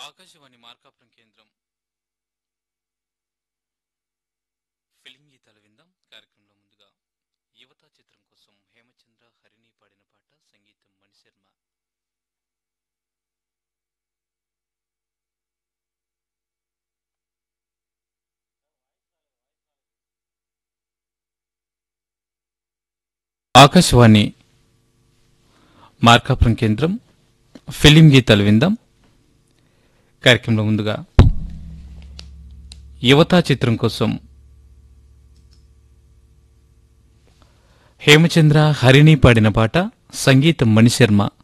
ఆకాశవాణి మార్కాపురం కేంద్రం ఫిలిం గీతాలు విందాం కార్యక్రమంలో ముందుగా యువత చిత్రం కోసం హేమచంద్ర హరిణి పాడిన పాట సంగీతం మణిశర్మ ఆకాశవాణి మార్కాపురం కేంద్రం ఫిలిం గీతాలు విందాం కార్యక్రమంలో ముందుగా యువతా చిత్రం కోసం హేమచంద్ర హరిణి పాడిన పాట సంగీతం మణిశర్మ